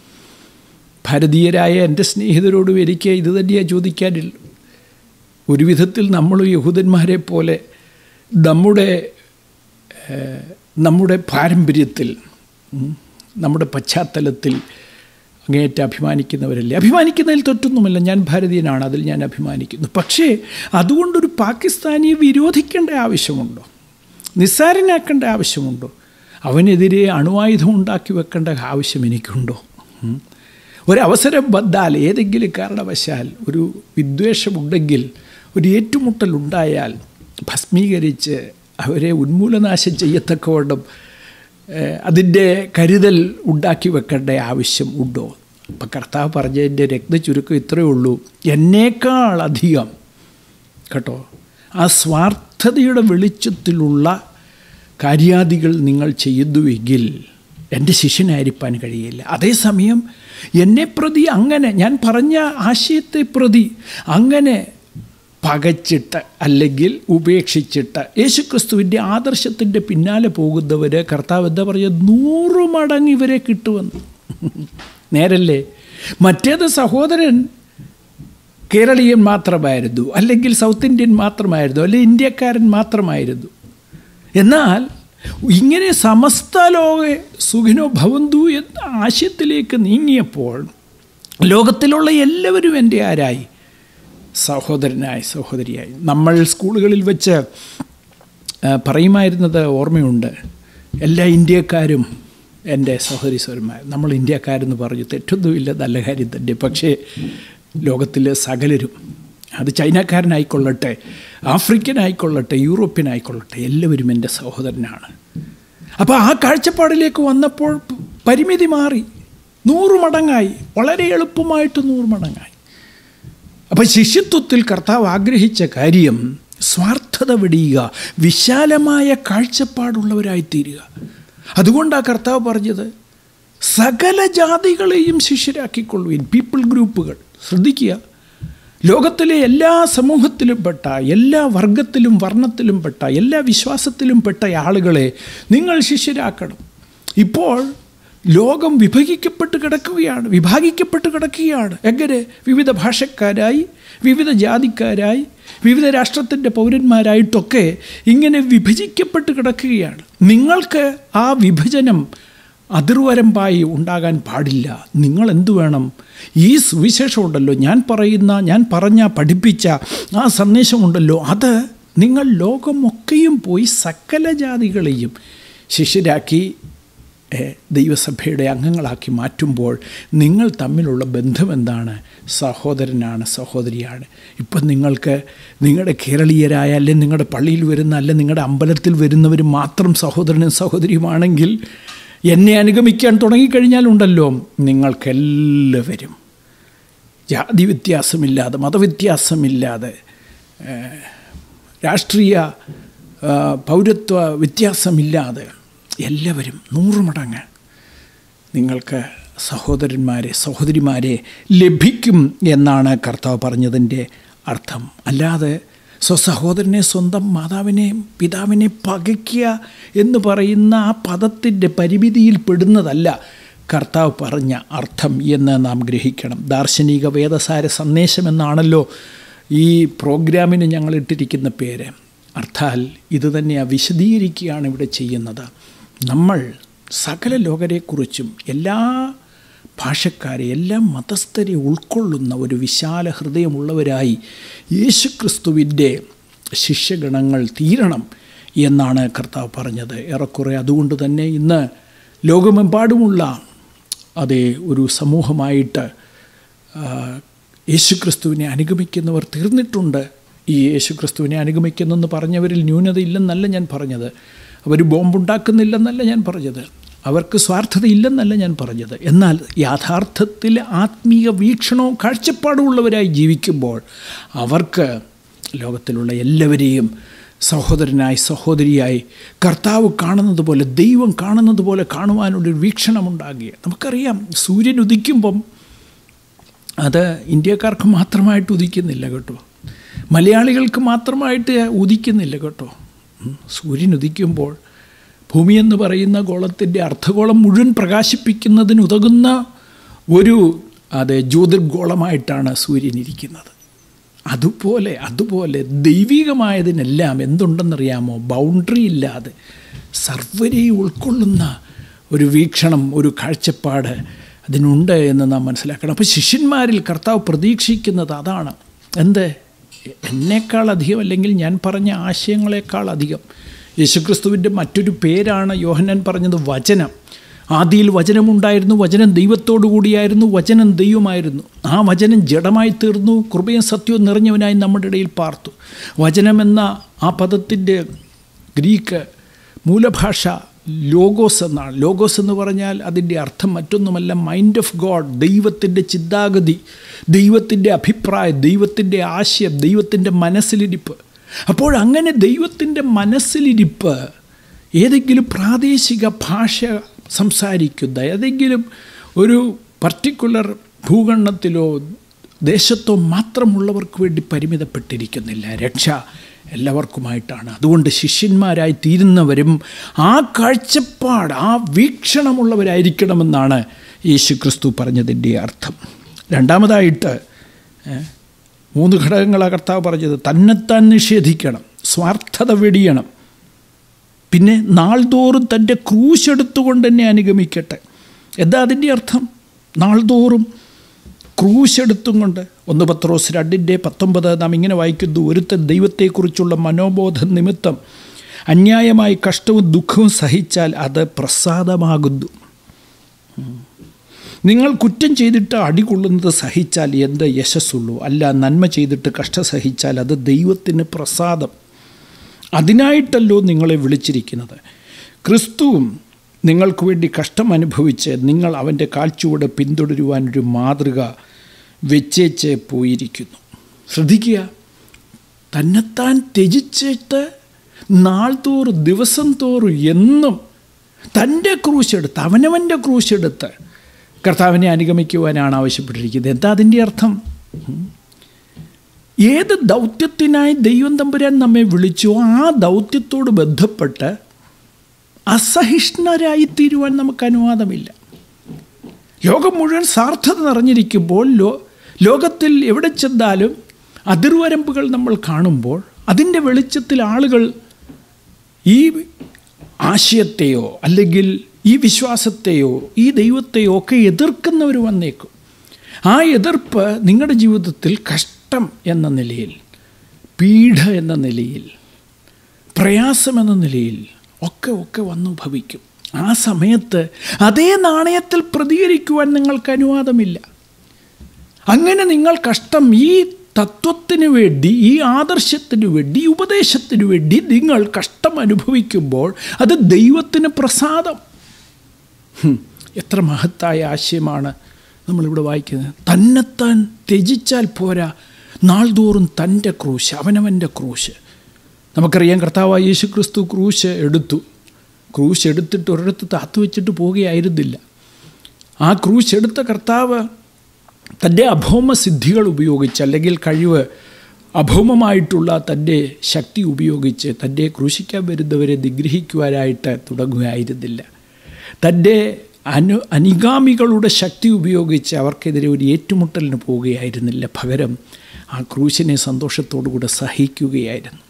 B: ഭാരതീയരായ എൻ്റെ സ്നേഹിതരോടും എനിക്ക് ഇത് തന്നെയാണ് ചോദിക്കാനുള്ളൂ ഒരു വിധത്തിൽ നമ്മൾ യഹൂദന്മാരെ പോലെ നമ്മുടെ ഏഹ്, നമ്മുടെ പാരമ്പര്യത്തിൽ ഉം, നമ്മുടെ പശ്ചാത്തലത്തിൽ അങ്ങേയറ്റം അഭിമാനിക്കുന്നവരല്ലേ അഭിമാനിക്കുന്നതിൽ തെറ്റൊന്നുമില്ല ഞാൻ ഭാരതീയനാണ് അതിൽ ഞാൻ അഭിമാനിക്കുന്നു പക്ഷേ അതുകൊണ്ടൊരു പാകിസ്ഥാനിയെ വിരോധിക്കേണ്ട ആവശ്യമുണ്ടോ നിസ്സാരനാക്കേണ്ട ആവശ്യമുണ്ടോ അവനെതിരെ അണുവായുധം ഉണ്ടാക്കി വെക്കേണ്ട ആവശ്യം എനിക്കുണ്ടോ ഉം. ഒരവസരം വന്നാൽ ഏതെങ്കിലും കാരണവശാൽ ഒരു വിദ്വേഷമുണ്ടെങ്കിൽ ഒരു ഏറ്റുമുട്ടൽ ഉണ്ടായാൽ ഭസ്മീകരിച്ച് അവരെ ഉന്മൂലനാശം ചെയ്യത്തക്കവണ്ണം ഏഹ്, അതിൻ്റെ കരുതൽ ഉണ്ടാക്കി വെക്കേണ്ട ആവശ്യം ഉണ്ടോ അപ്പം കർത്താവ് പറഞ്ഞതിൻ്റെ രക്തചുരുക്കം ഇത്രയേ ഉള്ളൂ എന്നേക്കാളധികം കേട്ടോ ആ സ്വാർത്ഥതയുടെ വെളിച്ചത്തിലുള്ള കാര്യാദികൾ നിങ്ങൾ ചെയ്യുന്നുവെങ്കിൽ എൻ്റെ ശിഷ്യനായിരിക്കാൻ കഴിയില്ല അതേസമയം എന്നെ പ്രതി അങ്ങനെ ഞാൻ പറഞ്ഞ ആശയത്തെ പ്രതി അങ്ങനെ പകച്ചിട്ട് അല്ലെങ്കിൽ ഉപേക്ഷിച്ചിട്ട് യേശുക്രിസ്തുവിൻ്റെ ആദർശത്തിൻ്റെ പിന്നാലെ പോകുന്നവർ കർത്താവ് എന്താ പറയുക നൂറ് മടങ്ങ് ഇവരെ കിട്ടുമെന്ന് നേരല്ലേ മറ്റേത് സഹോദരൻ കേരളീയൻ മാത്രമായിരുന്നു അല്ലെങ്കിൽ സൗത്ത് ഇന്ത്യൻ മാത്രമായിരുന്നു അല്ലെങ്കിൽ ഇന്ത്യക്കാരൻ മാത്രമായിരുന്നു എന്നാൽ ഇങ്ങനെ സമസ്ത ലോക സുഖിനോ ഭവന്തു എന്ന ആശയത്തിലേക്ക് നീങ്ങിയപ്പോൾ ലോകത്തിലുള്ള എല്ലാവരും എൻ്റെ ആരായി സഹോദരനായി സഹോദരിയായി നമ്മൾ സ്കൂളുകളിൽ വെച്ച് ആ, പറയുമായിരുന്നത് ഓർമ്മയുണ്ട് എല്ലാ ഇന്ത്യക്കാരും എൻ്റെ സഹോദരി സ്വരന്മാർ നമ്മൾ ഇന്ത്യക്കാരെന്ന് പറഞ്ഞു തെറ്റൊന്നുമില്ല നല്ല കാര്യം തന്നെ പക്ഷേ ലോകത്തിലെ സകലരും അത് ചൈനക്കാരനായിക്കൊള്ളട്ടെ ആഫ്രിക്കനായിക്കൊള്ളട്ടെ യൂറോപ്യനായിക്കൊള്ളട്ടെ എല്ലാവരും എൻ്റെ സഹോദരനാണ് അപ്പോൾ ആ കാഴ്ചപ്പാടിലേക്ക് വന്നപ്പോൾ പ- പരിമിതി മാറി നൂറ് മടങ്ങായി വളരെ എളുപ്പമായിട്ട് നൂറ് മടങ്ങായി അപ്പം ശിഷ്യത്വത്തിൽ കർത്താവ് ആഗ്രഹിച്ച കാര്യം സ്വാർത്ഥത വെടിയുക വിശാലമായ കാഴ്ചപ്പാടുള്ളവരായി തീരുക അതുകൊണ്ടാണ് കർത്താവ് പറഞ്ഞത് സകല ജാതികളെയും ശിഷ്യരാക്കിക്കൊള്ളുവിൻ പീപ്പിൾ ഗ്രൂപ്പുകൾ ശ്രദ്ധിക്കുക ലോകത്തിലെ എല്ലാ സമൂഹത്തിലും പെട്ട എല്ലാ വർഗത്തിലും വർണ്ണത്തിലും പെട്ട എല്ലാ വിശ്വാസത്തിലും പെട്ട ആളുകളെ നിങ്ങൾ ശിഷ്യരാക്കണം ഇപ്പോൾ ലോകം വിഭജിക്കപ്പെട്ട് കിടക്കുകയാണ് വിഭാഗിക്കപ്പെട്ട് കിടക്കുകയാണ് എങ്ങനെ വിവിധ ഭാഷക്കാരായി വിവിധ ജാതിക്കാരായി വിവിധ രാഷ്ട്രത്തിൻ്റെ പൗരന്മാരായിട്ടൊക്കെ ഇങ്ങനെ വിഭജിക്കപ്പെട്ട് കിടക്കുകയാണ് നിങ്ങൾക്ക് ആ വിഭജനം അതിർവരമ്പായി ഉണ്ടാകാൻ പാടില്ല നിങ്ങൾ എന്തു വേണം ഈ സുവിശേഷമുണ്ടല്ലോ ഞാൻ പറയുന്ന ഞാൻ പറഞ്ഞ പഠിപ്പിച്ച ആ സന്ദേശമുണ്ടല്ലോ അത് നിങ്ങൾ ലോകമൊക്കെയും പോയി സകല ജാതികളെയും ശിഷ്യരാക്കി ഏ, ദൈവസഭയുടെ അംഗങ്ങളാക്കി മാറ്റുമ്പോൾ നിങ്ങൾ തമ്മിലുള്ള ബന്ധം എന്താണ് സഹോദരനാണ് സഹോദരിയാണ് ഇപ്പം നിങ്ങൾക്ക് നിങ്ങളുടെ കേരളീയരായ അല്ലെങ്കിൽ നിങ്ങളുടെ പള്ളിയിൽ വരുന്ന അല്ല നിങ്ങളുടെ അമ്പലത്തിൽ വരുന്നവർ മാത്രം സഹോദരനും സഹോദരിയുമാണെങ്കിൽ എന്നെ അനുഗമിക്കാൻ തുടങ്ങിക്കഴിഞ്ഞാലുണ്ടല്ലോ നിങ്ങൾക്കെല്ലാവരും ജാതി വ്യത്യാസമില്ലാതെ മതവ്യത്യാസമില്ലാതെ ഏഹ്, രാഷ്ട്രീയ ആ, പൗരത്വ വ്യത്യാസമില്ലാതെ എല്ലാവരും നൂറ് മടങ്ങ് നിങ്ങൾക്ക് സഹോദരന്മാരെ സഹോദരിമാരെ ലഭിക്കും എന്നാണ് കർത്താവ് പറഞ്ഞതിൻ്റെ അർത്ഥം അല്ലാതെ സ്വസഹോദരനെ സ്വന്തം മാതാവിനെയും പിതാവിനെ പകയ്ക്കുക എന്ന് പറയുന്ന ആ പദത്തിൻ്റെ പരിമിതിയിൽ പെടുന്നതല്ല കർത്താവ് പറഞ്ഞ അർത്ഥം എന്ന് നാം ഗ്രഹിക്കണം ദാർശനിക വേദസാര സന്ദേശം എന്നാണല്ലോ ഈ പ്രോഗ്രാമിന് ഞങ്ങൾ ഇട്ടിരിക്കുന്ന പേര് അർത്ഥാൽ ഇത് തന്നെയാണ് വിശദീകരിക്കുകയാണ് ഇവിടെ ചെയ്യുന്നത് നമ്മൾ സകല ലോകരെക്കുറിച്ചും എല്ലാ ഭാഷക്കാരെ എല്ലാ മതസ്ഥരെ ഉൾക്കൊള്ളുന്ന ഒരു വിശാല ഹൃദയമുള്ളവരായി യേശുക്രിസ്തുവിൻ്റെ ശിഷ്യഗണങ്ങൾ തീരണം എന്നാണ് കർത്താവ് പറഞ്ഞത് ഏറെക്കുറെ അതുകൊണ്ട് തന്നെ ഇന്ന് ലോകമെമ്പാടുമുള്ള അതേ ഒരു സമൂഹമായിട്ട് ആ, യേശുക്രിസ്തുവിനെ അനുഗമിക്കുന്നവർ തീർന്നിട്ടുണ്ട് ഈ യേശുക്രിസ്തുവിനെ അനുഗമിക്കുന്നെന്ന് പറഞ്ഞവരിൽ ന്യൂനതയില്ലെന്നല്ല ഞാൻ പറഞ്ഞത് അവർ ബോംബുണ്ടാക്കുന്നില്ലെന്നല്ല ഞാൻ പറഞ്ഞത് അവർക്ക് സ്വാർത്ഥതയില്ലെന്നല്ല ഞാൻ പറഞ്ഞത് എന്നാൽ യാഥാർത്ഥത്തിൽ ആത്മീയ വീക്ഷണവും കാഴ്ചപ്പാടും ഉള്ളവരായി ജീവിക്കുമ്പോൾ അവർക്ക് ലോകത്തിലുള്ള എല്ലാവരെയും സഹോദരനായി സഹോദരിയായി കർത്താവ് കാണുന്നത് പോലെ ദൈവം കാണുന്നത് പോലെ കാണുവാനുള്ളൊരു വീക്ഷണമുണ്ടാകുക നമുക്കറിയാം സൂര്യൻ ഉദിക്കുമ്പം അത് ഇന്ത്യക്കാർക്ക് മാത്രമായിട്ട് ഉദിക്കുന്നില്ല കേട്ടോ മലയാളികൾക്ക് മാത്രമായിട്ട് ഉദിക്കുന്നില്ല കേട്ടോ ഉം. സൂര്യൻ ഉദിക്കുമ്പോൾ ഭൂമി എന്ന് പറയുന്ന ഗോളത്തിൻ്റെ അർദ്ധഗോളം മുഴുവൻ പ്രകാശിപ്പിക്കുന്നതിന് ഉതകുന്ന ഒരു അത് ജ്യോതിർഗോളമായിട്ടാണ് സൂര്യൻ ഇരിക്കുന്നത് അതുപോലെ അതുപോലെ ദൈവികമായതിനെല്ലാം എന്തുണ്ടെന്നറിയാമോ ബൗണ്ടറി ഇല്ലാതെ സർവരെയും ഉൾക്കൊള്ളുന്ന ഒരു വീക്ഷണം ഒരു കാഴ്ചപ്പാട് അതിനുണ്ട് എന്ന് നാം മനസ്സിലാക്കണം അപ്പോൾ ശിഷ്യന്മാരിൽ കർത്താവ് പ്രതീക്ഷിക്കുന്നത് അതാണ് എന്ത് എന്നേക്കാൾ അധികം അല്ലെങ്കിൽ ഞാൻ പറഞ്ഞ ആശയങ്ങളെക്കാൾ അധികം യേശുക്രിസ്തുവിൻ്റെ മറ്റൊരു പേരാണ് യോഹന്നാൻ പറഞ്ഞത് വചനം ആദിയിൽ വചനമുണ്ടായിരുന്നു വചനം ദൈവത്തോടു കൂടിയായിരുന്നു വചനം ദൈവമായിരുന്നു ആ വചനം ജഡമായി തീർന്നു കൃപയും സത്യവും നിറഞ്ഞവനായി നമ്മുടെ ഇടയിൽ പാർത്തു വചനമെന്ന ആ പദത്തിൻ്റെ ഗ്രീക്ക് മൂലഭാഷ ലോഗോസ് എന്നാണ് ലോഗോസ് എന്ന് പറഞ്ഞാൽ അതിൻ്റെ അർത്ഥം മറ്റൊന്നുമല്ല മൈൻഡ് ഓഫ് ഗോഡ് ദൈവത്തിൻ്റെ ചിന്താഗതി ദൈവത്തിൻ്റെ അഭിപ്രായം ദൈവത്തിൻ്റെ ആശയം ദൈവത്തിൻ്റെ മനസ്സിലിരിപ്പ് അപ്പോൾ അങ്ങനെ ദൈവത്തിൻ്റെ മനസ്സിലിരിപ്പ് ഏതെങ്കിലും പ്രാദേശിക ഭാഷ സംസാരിക്കുന്ന ഏതെങ്കിലും ഒരു പർട്ടിക്കുലർ ഭൂഖണ്ഡത്തിലോ ദേശത്തോ മാത്രമുള്ളവർക്ക് വേണ്ടി പരിമിതപ്പെട്ടിരിക്കുന്നില്ല രക്ഷ എല്ലാവർക്കുമായിട്ടാണ് അതുകൊണ്ട് ശിഷ്യന്മാരായി തീരുന്നവരും ആ കാഴ്ചപ്പാട് ആ വീക്ഷണമുള്ളവരായിരിക്കണമെന്നാണ് യേശു ക്രിസ്തു പറഞ്ഞതിൻ്റെ അർത്ഥം രണ്ടാമതായിട്ട് ഏ, മൂന്ന് ഘടകങ്ങളാണ് കർത്താവ് പറഞ്ഞത് തന്നെത്താൻ നിഷേധിക്കണം സ്വാർത്ഥത വെടിയണം പിന്നെ നാൾതോറും തൻ്റെ ക്രൂശ് എടുത്തുകൊണ്ട് തന്നെ അനുഗമിക്കട്ടെ എന്താ അതിൻ്റെ അർത്ഥം നാൾതോറും ക്രൂശ് എടുത്തും കൊണ്ട് ഒന്ന് പത്രോസ് രണ്ടിൻ്റെ പത്തൊമ്പത് നാം ഇങ്ങനെ വായിക്കുന്നു ഒരുത്തൻ ദൈവത്തെക്കുറിച്ചുള്ള മനോബോധം നിമിത്തം അന്യായമായി കഷ്ടവും ദുഃഖവും സഹിച്ചാൽ അത് പ്രസാദമാകുന്നു നിങ്ങൾ കുറ്റം ചെയ്തിട്ട് അടികൊള്ളുന്നത് സഹിച്ചാൽ എന്ത് യശസ്സുള്ളൂ അല്ല നന്മ ചെയ്തിട്ട് കഷ്ട സഹിച്ചാൽ അത് ദൈവത്തിന് പ്രസാദം അതിനായിട്ടല്ലോ നിങ്ങളെ വിളിച്ചിരിക്കുന്നത് ക്രിസ്തുവും നിങ്ങൾക്ക് വേണ്ടി കഷ്ടം അനുഭവിച്ച് നിങ്ങൾ അവൻ്റെ കാൽച്ചുവട് പിന്തുടരുവാനൊരു മാതൃക വെച്ചേച്ച് പോയിരിക്കുന്നു ശ്രദ്ധിക്കുക തന്നെത്താൻ ത്യജിച്ചിട്ട് നാൾ തോറും ദിവസം തോറും എന്നും തൻ്റെ ക്രൂശെടുത്ത് അവനവൻ്റെ ക്രൂശെടുത്ത് കർത്താവിനെ അനുഗമിക്കുവാനാണ് ആവശ്യപ്പെട്ടിരിക്കുന്നത് എന്താ അതിൻ്റെ അർത്ഥം ഉം. ഏത് ദൗത്യത്തിനായി ദൈവം തമ്പുരാൻ നമ്മെ വിളിച്ചോ ആ ദൗത്യത്തോട് ബന്ധപ്പെട്ട് അസഹിഷ്ണുരായി തീരുവാൻ നമുക്ക് അനുവാദമില്ല ലോകം മുഴുവൻ സാർത്ഥത നിറഞ്ഞിരിക്കുമ്പോൾ ലോ ലോകത്തിൽ എവിടെ ചെന്നാലും അതിർവരമ്പുകൾ നമ്മൾ കാണുമ്പോൾ അതിൻ്റെ വെളിച്ചത്തിൽ ആളുകൾ ഈ ആശയത്തെയോ അല്ലെങ്കിൽ ഈ വിശ്വാസത്തെയോ ഈ ദൈവത്തെയോ ഒക്കെ എതിർക്കുന്നവർ വന്നേക്കും ആ എതിർപ്പ് നിങ്ങളുടെ ജീവിതത്തിൽ കഷ്ടം എന്ന നിലയിൽ പീഡ എന്ന നിലയിൽ പ്രയാസം എന്ന നിലയിൽ ഒക്കെ ഒക്കെ വന്നു ഭവിക്കും ആ സമയത്ത് അതേ നാണയത്തിൽ പ്രതികരിക്കുവാൻ നിങ്ങൾക്ക് അനുവാദമില്ല അങ്ങനെ നിങ്ങൾ കഷ്ടം ഈ തത്വത്തിന് വേണ്ടി ഈ ആദർശത്തിന് വേണ്ടി ഈ ഉപദേശത്തിന് വേണ്ടി നിങ്ങൾ കഷ്ടം അനുഭവിക്കുമ്പോൾ അത് ദൈവത്തിന് പ്രസാദം ഹും, എത്ര മഹത്തായ ആശയമാണ് നമ്മളിവിടെ വായിക്കുന്നത് തന്നെത്താൻ ത്യജിച്ചാൽ പോരാ നാൾതോറും തൻ്റെ ക്രൂശ് അവനവൻ്റെ ക്രൂശ് നമുക്കറിയാം കർത്താവായ യേശു ക്രിസ്തു ക്രൂശ് എടുത്തു ക്രൂശ് എടുത്തിട്ട് ഒരിടത്ത് താത്തു വെച്ചിട്ട് പോവുകയായിരുന്നില്ല ആ ക്രൂശ് എടുത്ത കർത്താവ് തൻ്റെ അഭൗമ സിദ്ധികൾ ഉപയോഗിച്ച് അല്ലെങ്കിൽ കഴിവ് അഭൗമമായിട്ടുള്ള തൻ്റെ ശക്തി ഉപയോഗിച്ച് തൻ്റെ ക്രൂശിക്കാൻ വരുന്നവരെ നിഗ്രഹിക്കുവാനായിട്ട് തുടങ്ങുകയായിരുന്നില്ല തൻ്റെ അനു അനുഗാമികളുടെ ശക്തി ഉപയോഗിച്ച് അവർക്കെതിരെ ഒരു ഏറ്റുമുട്ടലിന് പോവുകയായിരുന്നില്ല പകരം ആ ക്രൂശിനെ സന്തോഷത്തോടുകൂടെ സഹിക്കുകയായിരുന്നു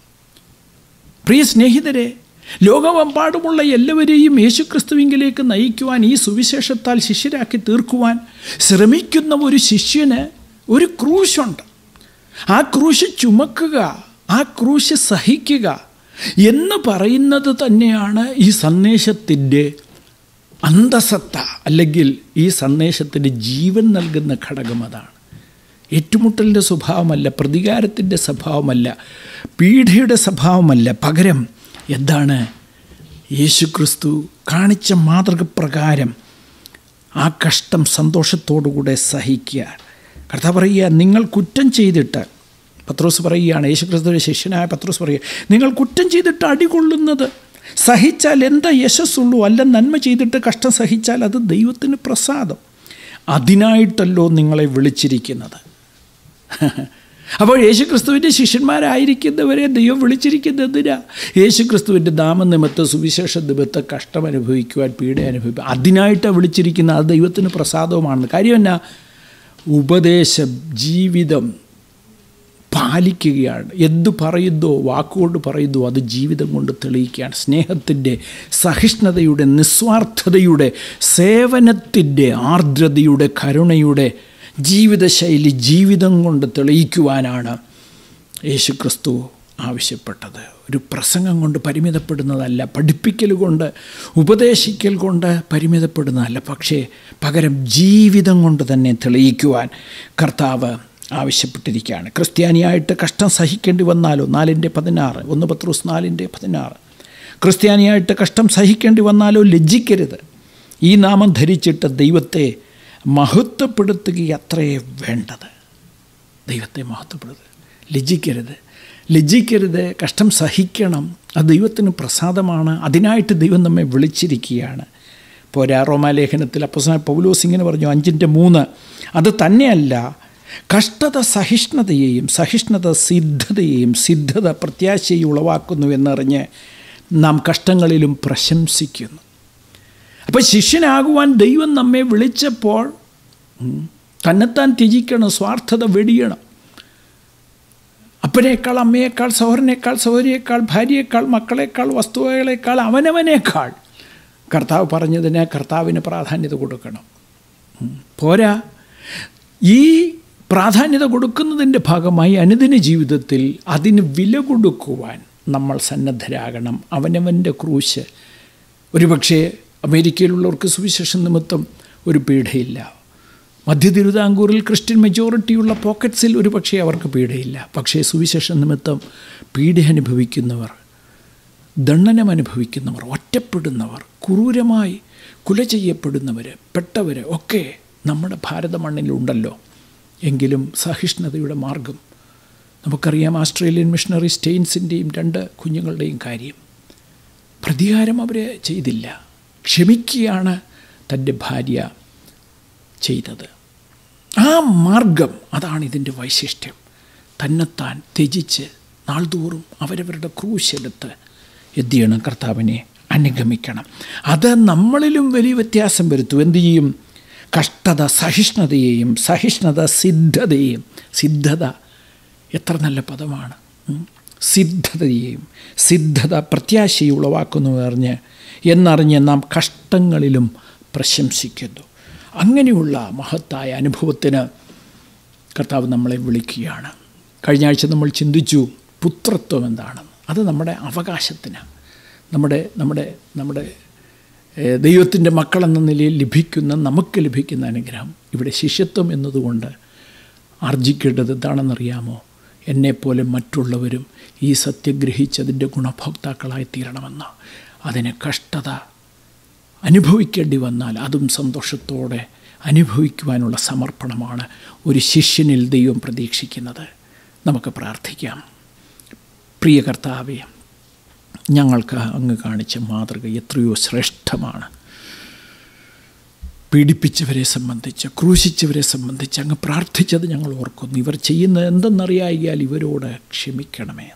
B: പ്രിയ സ്നേഹിതരെ ലോകമെമ്പാടുമുള്ള എല്ലാവരെയും യേശുക്രിസ്തുവിങ്കിലേക്ക് നയിക്കുവാൻ ഈ സുവിശേഷത്താൽ ശിഷ്യരാക്കി തീർക്കുവാൻ ശ്രമിക്കുന്ന ഒരു ശിഷ്യന് ഒരു ക്രൂശുണ്ട് ആ ക്രൂശ് ചുമക്കുക ആ ക്രൂശ് സഹിക്കുക എന്ന് പറയുന്നത് തന്നെയാണ് ഈ സന്ദേശത്തിൻ്റെ അന്തസത്ത അല്ലെങ്കിൽ ഈ സന്ദേശത്തിന് ജീവൻ നൽകുന്ന ഘടകം അതാണ് ഏറ്റുമുട്ടലിൻ്റെ സ്വഭാവമല്ല പ്രതികാരത്തിൻ്റെ സ്വഭാവമല്ല പീഡയുടെ സ്വഭാവമല്ല പകരം എന്താണ് യേശുക്രിസ്തു കാണിച്ച മാതൃക പ്രകാരം ആ കഷ്ടം സന്തോഷത്തോടുകൂടെ സഹിക്കുക കർത്താവ് പറയുക നിങ്ങൾ കുറ്റം ചെയ്തിട്ട് പത്രോസ് പറയുകയാണ് യേശുക്രിസ്തുവിൻ്റെ ശിഷ്യനായ പത്രോസ് പറയുക നിങ്ങൾ കുറ്റം ചെയ്തിട്ട് അടികൊള്ളുന്നത് സഹിച്ചാൽ എന്താ യശസ്സുള്ളൂ അല്ല നന്മ ചെയ്തിട്ട് കഷ്ടം സഹിച്ചാൽ അത് ദൈവത്തിന് പ്രസാദം അതിനായിട്ടല്ലോ നിങ്ങളെ വിളിച്ചിരിക്കുന്നത് അപ്പോൾ യേശുക്രിസ്തുവിൻ്റെ ശിഷ്യന്മാരായിരിക്കുന്നവരെ ദൈവം വിളിച്ചിരിക്കുന്നത് എന്തിനാ യേശുക്രിസ്തുവിൻ്റെ നാമനിമിത്തം സുവിശേഷ നിമിത്തം കഷ്ടം അനുഭവിക്കുവാൻ പീഡ അനുഭവിക്കുക അതിനായിട്ടാണ് വിളിച്ചിരിക്കുന്നത് അത് ദൈവത്തിന് പ്രസാദവുമാണ് കാര്യം എന്നാ ഉപദേശം ജീവിതം പാലിക്കുകയാണ് എന്തു പറയുന്നോ വാക്കുകൊണ്ട് പറയുന്നോ അത് ജീവിതം കൊണ്ട് തെളിയിക്കുകയാണ് സ്നേഹത്തിൻ്റെ സഹിഷ്ണുതയുടെ നിസ്വാർത്ഥതയുടെ സേവനത്തിൻ്റെ ആർദ്രതയുടെ കരുണയുടെ ജീവിതശൈലി ജീവിതം കൊണ്ട് തെളിയിക്കുവാനാണ് യേശുക്രിസ്തു ആവശ്യപ്പെട്ടത് ഒരു പ്രസംഗം കൊണ്ട് പരിമിതപ്പെടുന്നതല്ല പഠിപ്പിക്കൽ കൊണ്ട് ഉപദേശിക്കൽ കൊണ്ട് പരിമിതപ്പെടുന്നതല്ല പക്ഷേ പകരം ജീവിതം കൊണ്ട് തന്നെ തെളിയിക്കുവാൻ കർത്താവ് ആവശ്യപ്പെട്ടിരിക്കുകയാണ് ക്രിസ്ത്യാനിയായിട്ട് കഷ്ടം സഹിക്കേണ്ടി വന്നാലോ നാലിൻ്റെ പതിനാറ് ഒന്ന് പത്രൂസ് നാലിൻ്റെ പതിനാറ് ക്രിസ്ത്യാനിയായിട്ട് കഷ്ടം സഹിക്കേണ്ടി വന്നാലോ ലജ്ജിക്കരുത് ഈ നാമം ധരിച്ചിട്ട് ദൈവത്തെ മഹത്വപ്പെടുത്തുകയത്രയേ വേണ്ടത് ദൈവത്തെ മഹത്വപ്പെടുത്തുക ലജ്ജിക്കരുത് ലജ്ജിക്കരുത് കഷ്ടം സഹിക്കണം അത് ദൈവത്തിന് പ്രസാദമാണ് അതിനായിട്ട് ദൈവം നമ്മെ വിളിച്ചിരിക്കുകയാണ് പോരാ റോമാലേഖനത്തിൽ അപ്പസന പൗലോസ് ഇങ്ങനെ പറഞ്ഞു അഞ്ചിൻ്റെ മൂന്ന് അത് തന്നെയല്ല കഷ്ടത സഹിഷ്ണുതയെയും സഹിഷ്ണുത സിദ്ധതയെയും സിദ്ധത പ്രത്യാശയും ഉളവാക്കുന്നു എന്നറിഞ്ഞ് നാം കഷ്ടങ്ങളിലും പ്രശംസിക്കുന്നു അപ്പോൾ ശിഷ്യനാകുവാൻ ദൈവം നമ്മെ വിളിച്ചപ്പോൾ തന്നെത്താൻ ത്യജിക്കണം സ്വാർത്ഥത വെടിയണം അപ്പനേക്കാൾ അമ്മയേക്കാൾ സഹോദരനേക്കാൾ സഹോദരിയേക്കാൾ ഭാര്യയേക്കാൾ മക്കളേക്കാൾ വസ്തുവകളേക്കാൾ അവനവനേക്കാൾ കർത്താവ് പറഞ്ഞതിന് കർത്താവിന് പ്രാധാന്യത കൊടുക്കണം പോരാ ഈ പ്രാധാന്യത കൊടുക്കുന്നതിൻ്റെ ഭാഗമായി അനുദിന ജീവിതത്തിൽ അതിന് വില കൊടുക്കുവാൻ നമ്മൾ സന്നദ്ധരാകണം അവനവൻ്റെ ക്രൂശ് ഒരുപക്ഷെ അമേരിക്കയിലുള്ളവർക്ക് സുവിശേഷ നിമിത്തം ഒരു പീഡയില്ല മധ്യ തിരുവിതാംകൂറിൽ ക്രിസ്ത്യൻ മെജോറിറ്റിയുള്ള പോക്കറ്റ്സിൽ ഒരു പക്ഷേ അവർക്ക് പീഡയില്ല പക്ഷേ സുവിശേഷ നിമിത്തം പീഡ അനുഭവിക്കുന്നവർ ദണ്ഡനം അനുഭവിക്കുന്നവർ ഒറ്റപ്പെടുന്നവർ ക്രൂരമായി കുല ചെയ്യപ്പെടുന്നവർ പെട്ടവർ ഒക്കെ നമ്മുടെ ഭാരത മണ്ണിലുണ്ടല്ലോ എങ്കിലും സഹിഷ്ണുതയുടെ മാർഗം നമുക്കറിയാം ആസ്ട്രേലിയൻ മിഷണറി സ്റ്റെയിൻസിൻ്റെയും രണ്ട് കുഞ്ഞുങ്ങളുടെയും കാര്യം പ്രതികാരം അവർ ചെയ്തില്ല ക്ഷമിക്കുകയാണ് തൻ്റെ ഭാര്യ ചെയ്തത് ആ മാർഗം അതാണ് ഇതിൻ്റെ വൈശിഷ്ട്യം തന്നെത്താൻ ത്യജിച്ച് നാൾതോറും അവരവരുടെ ക്രൂശെടുത്ത് എന്ത് ചെയ്യണം കർത്താവിനെ അനുഗമിക്കണം അത് നമ്മളിലും വലിയ വ്യത്യാസം വരുത്തും എന്തു ചെയ്യും കഷ്ടത സഹിഷ്ണുതയെയും സഹിഷ്ണുത സിദ്ധതയെയും സിദ്ധത എത്ര നല്ല പദമാണ് സിദ്ധതയെയും സിദ്ധത പ്രത്യാശയും ഉളവാക്കുന്നു അറിഞ്ഞ് എന്നറിഞ്ഞ് നാം കഷ്ടങ്ങളിലും പ്രശംസിക്കുന്നു അങ്ങനെയുള്ള മഹത്തായ അനുഭവത്തിന് കർത്താവ് നമ്മളെ വിളിക്കുകയാണ് കഴിഞ്ഞ ആഴ്ച നമ്മൾ ചിന്തിച്ചു പുത്രത്വം എന്താണെന്ന് അത് നമ്മുടെ അവകാശത്തിന് നമ്മുടെ നമ്മുടെ നമ്മുടെ ദൈവത്തിൻ്റെ മക്കളെന്ന നിലയിൽ ലഭിക്കുന്ന നമുക്ക് ലഭിക്കുന്ന അനുഗ്രഹം ഇവിടെ ശിഷ്യത്വം എന്നതുകൊണ്ട് ആർജിക്കേണ്ടത് എന്താണെന്നറിയാമോ എന്നെപ്പോലെ മറ്റുള്ളവരും ഈ സത്യം ഗ്രഹിച്ചതിൻ്റെ ഗുണഭോക്താക്കളായി തീരണമെന്ന് അതിന് കഷ്ടത അനുഭവിക്കേണ്ടി വന്നാൽ അതും സന്തോഷത്തോടെ അനുഭവിക്കുവാനുള്ള സമർപ്പണമാണ് ഒരു ശിഷ്യനിൽ ദൈവം പ്രതീക്ഷിക്കുന്നത് നമുക്ക് പ്രാർത്ഥിക്കാം പ്രിയ കർത്താവെ ഞങ്ങൾക്ക് അങ്ങ് കാണിച്ച മാതൃക എത്രയോ ശ്രേഷ്ഠമാണ് പീഡിപ്പിച്ചവരെ സംബന്ധിച്ച് ക്രൂശിച്ചവരെ സംബന്ധിച്ച് അങ്ങ് പ്രാർത്ഥിച്ചത് ഞങ്ങൾ ഓർക്കുന്നു ഇവർ ചെയ്യുന്നത് എന്തെന്നറിയായാൽ ഇവരോട് ക്ഷമിക്കണമേ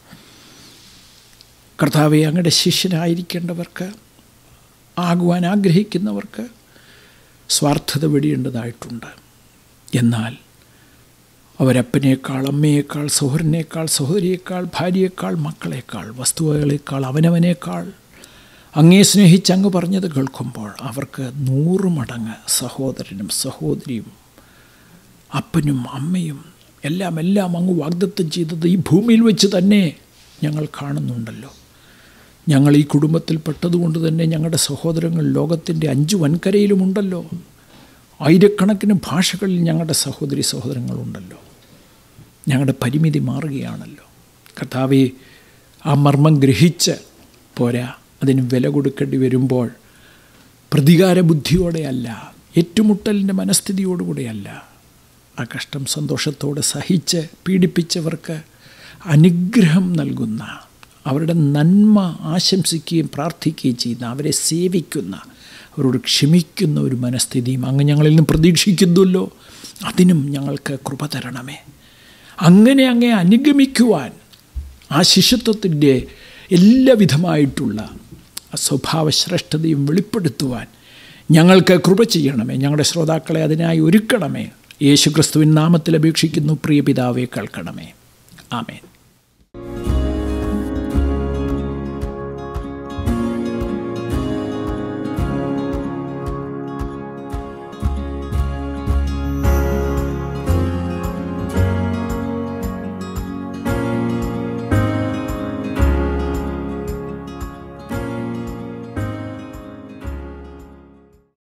B: കർത്താവെ അങ്ങയുടെ ശിഷ്യനായിരിക്കേണ്ടവർക്ക് ആകുവാൻ ആഗ്രഹിക്കുന്നവർക്ക് സ്വാർത്ഥത വെടിയേണ്ടതായിട്ടുണ്ട് എന്നാൽ അവരപ്പനേക്കാൾ അമ്മയേക്കാൾ സഹോദരനേക്കാൾ സഹോദരിയേക്കാൾ ഭാര്യയേക്കാൾ മക്കളേക്കാൾ വസ്തുവകളേക്കാൾ അവനവനേക്കാൾ അങ്ങേ സ്നേഹിച്ച് അങ്ങ് പറഞ്ഞത് കേൾക്കുമ്പോൾ അവർക്ക് നൂറ് മടങ്ങ് സഹോദരനും സഹോദരിയും അപ്പനും അമ്മയും എല്ലാം എല്ലാം അങ്ങ് വാഗ്ദത്തം ചെയ്തത് ഈ ഭൂമിയിൽ വെച്ച് തന്നെ ഞങ്ങൾ കാണുന്നുണ്ടല്ലോ ഞങ്ങൾ ഈ കുടുംബത്തിൽപ്പെട്ടതുകൊണ്ട് തന്നെ ഞങ്ങളുടെ സഹോദരങ്ങൾ ലോകത്തിൻ്റെ അഞ്ച് വൻകരയിലുമുണ്ടല്ലോ ആയിരക്കണക്കിന് ഭാഷകളിൽ ഞങ്ങളുടെ സഹോദരി സഹോദരങ്ങളുണ്ടല്ലോ ഞങ്ങളുടെ പരിമിതി മാറുകയാണല്ലോ കർത്താവെ ആ മർമ്മം ഗ്രഹിച്ച് പോരാ അതിന് വില കൊടുക്കേണ്ടി വരുമ്പോൾ പ്രതികാര ബുദ്ധിയോടെയല്ല ഏറ്റുമുട്ടലിൻ്റെ മനസ്ഥിതിയോടുകൂടെയല്ല ആ കഷ്ടം സന്തോഷത്തോടെ സഹിച്ച് പീഡിപ്പിച്ചവർക്ക് അനുഗ്രഹം നൽകുന്ന അവരുടെ നന്മ ആശംസിക്കുകയും പ്രാർത്ഥിക്കുകയും ചെയ്യുന്ന അവരെ സേവിക്കുന്ന അവരോട് ക്ഷമിക്കുന്ന ഒരു മനസ്ഥിതിയും അങ്ങ് ഞങ്ങളിൽ നിന്ന് പ്രതീക്ഷിക്കുന്നുവല്ലോ അതിനും ഞങ്ങൾക്ക് കൃപ തരണമേ അങ്ങനെ അങ്ങേ അനുഗമിക്കുവാൻ ആ ശിഷ്യത്വത്തിൻ്റെ എല്ലാവിധമായിട്ടുള്ള ആ സ്വഭാവശ്രേഷ്ഠതയും വെളിപ്പെടുത്തുവാൻ ഞങ്ങൾക്ക് കൃപ ചെയ്യണമേ ഞങ്ങളുടെ ശ്രോതാക്കളെ അതിനായി ഒരുക്കണമേ യേശുക്രിസ്തുവിൻ നാമത്തിൽ അപേക്ഷിക്കുന്നു പ്രിയ പിതാവെ കേൾക്കണമേ ആമേൻ